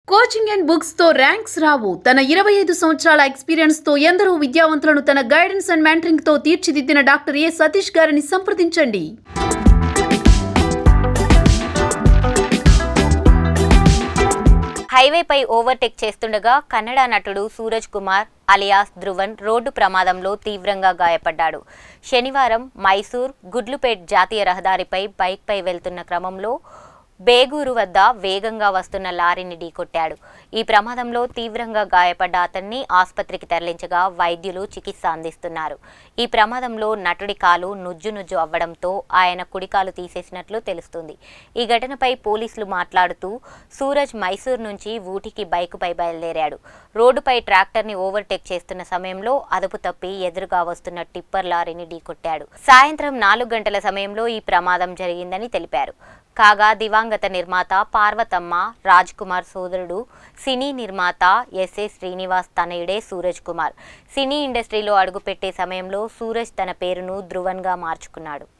coaching and books తో ranks రావు తన ఇరవై ఐదు సంవత్సరాల ఎక్స్పీరియన్స్ తో ఎందరో విద్యావంతులను తన గైడెన్స్ అండ్ మెంటరింగ్ తో తీర్చిదిద్దిన డాక్టర్ ఏ సతీష్ గారిని సంప్రదించండి హైవేపై ఓవర్టేక్ చేస్తుండగా కన్నడ నటుడు సూరజ్ కుమార్ అలియాస్ ధ్రువన్ రోడ్డు ప్రమాదంలో తీవ్రంగా గాయపడ్డాడు శనివారం మైసూర్ గుడ్లుపేట్ జాతీయ రహదారిపై బైక్పై వెళ్తున్న క్రమంలో బేగూరు వద్ద వేగంగా వస్తున్న లారీని ఢీకొట్టాడు ఈ ప్రమాదంలో తీవ్రంగా గాయపడ్డ అతన్ని ఆసుపత్రికి తరలించగా వైద్యులు చికిత్స అందిస్తున్నారు ఈ ప్రమాదంలో నటుడి కాలు నుజ్జు నుజ్జు అవ్వడంతో ఆయన కుడికాలు తీసేసినట్లు తెలుస్తుంది ఈ ఘటనపై పోలీసులు మాట్లాడుతూ సూరజ్ మైసూర్ నుంచి ఊటికి బైకుపై బయలుదేరాడు రోడ్డుపై ట్రాక్టర్ని ఓవర్టేక్ చేస్తున్న సమయంలో అదుపు తప్పి ఎదురుగా వస్తున్న టిప్పర్ లారీని ఢీకొట్టాడు సాయంత్రం నాలుగు గంటల సమయంలో ఈ ప్రమాదం జరిగిందని తెలిపారు కాగా దివంగత నిర్మాత పార్వతమ్మ రాజ్ కుమార్ సోదరుడు సినీ నిర్మాత ఎస్ఏ శ్రీనివాస్ తనయుడే సూరజ్ కుమార్ సినీ ఇండస్ట్రీలో అడుగుపెట్టే సమయంలో సూరజ్ తన పేరును ధ్రువన్గా మార్చుకున్నాడు